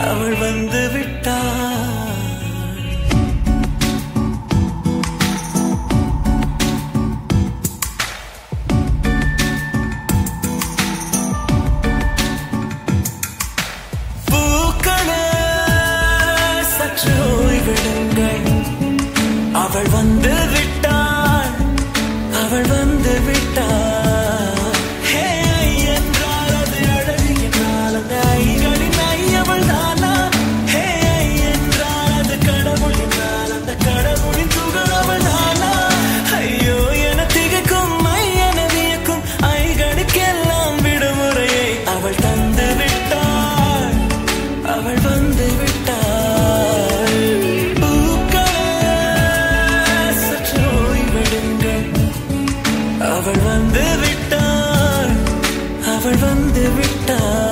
அவள் வந்து விட்டாள் பூக்களே சற்று ஓய்விடுங்கள் அவள் வந்து விட்டாள் அவள் வந்து விட்டாள் ஹே ஐ என்றால் அது அழகு என்றால் அந்த ஐகளின் ஐ அவள் தானா ஹே ஐ என்றால் அது கடவுள் என்றால் அந்த கடவுளின் துகள் அவள் தானா ஐயோ என திகைக்கும் ஐ என வியக்கும் ஐகளுக்கெல்லாம் விடுமுறையை அவள் தந்து விட்டாள் அவள் வந்து விட்டாள் பூக்களே சற்று ஓய்வெடுங்கள் அவள் வந்து விட்டாள் அவள் வந்து விட்டாள்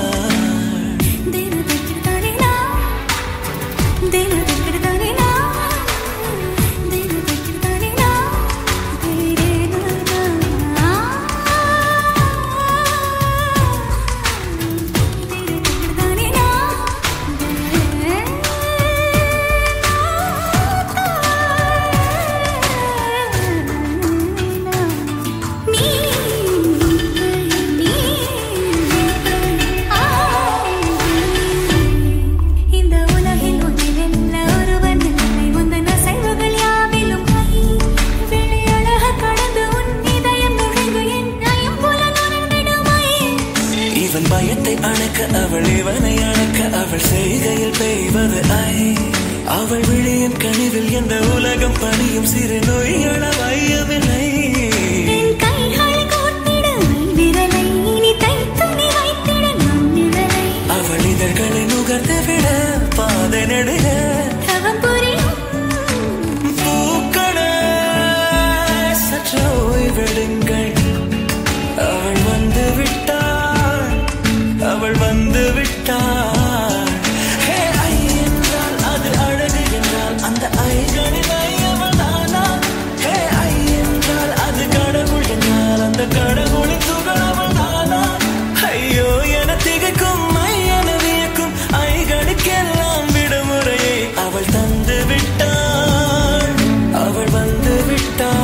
இந்த உலகில் ஒன்றிலெல்ல ஒருவன் இல்லை உந்தன் அசைவுகள் யாவிலும் கை வெளியழக கடந்து உன் இதயம் நுழைந்து என்னையும் புல நுழைந்திடுமை இவன் பயத்தை அணைக்க அவள் இவனை அணைக்க அவள் செய்கையில் பெய்வது ஐ அவள் விழியின் கனிவில் எந்த உலகம் பணியும் சிறு நோய்கள வையவில்லை என் கைகளை கோர்த்திட விரலை இனி தைத்து நீ வைத்திட நம் நிழலை அவள் இதழ்களை நுகர்ந்து விட பாதை நடுக தவம் புரியும் பூக்களே சற்று ஓய்வெடுங்கள் அவள் வந்து விட்டாள் அவள் வந்து விட்டாள் ஹே ஐ என்றால் அது அழகு என்றால் அந்த ஐகளின் ஐ அவள் தானா ஹே ஐ என்றால் அது கடவுள் என்றால் அந்த கடவுளின் துகள் அவள் தானா ஐயோ என திகைக்கும் ஐ என வியக்கும் ஐகளுக்கெல்லாம் விடுமுறையை அவள் தந்து விட்டாள் அவள் வந்து விட்டாள்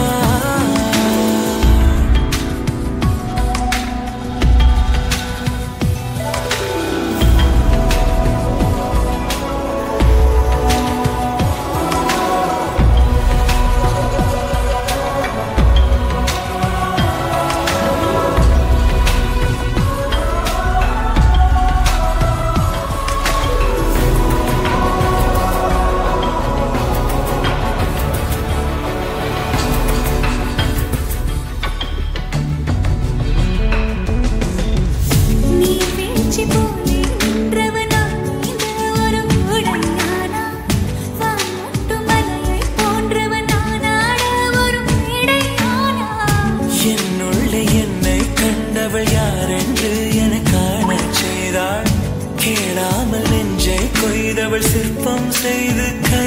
நீ வீழ்ச்சி போலே நின்றவனா இந்த ஒரு உடையானா வானொட்டு மலையை போன்றவன் நானாட ஒரு மேடையானா என்னுள்ளே என்னை கண்டவள் யாரென்று என காணச் செய்தாள் கேளாமல் நெஞ்சை கொய்தவள் சிற்பம் செய்து கை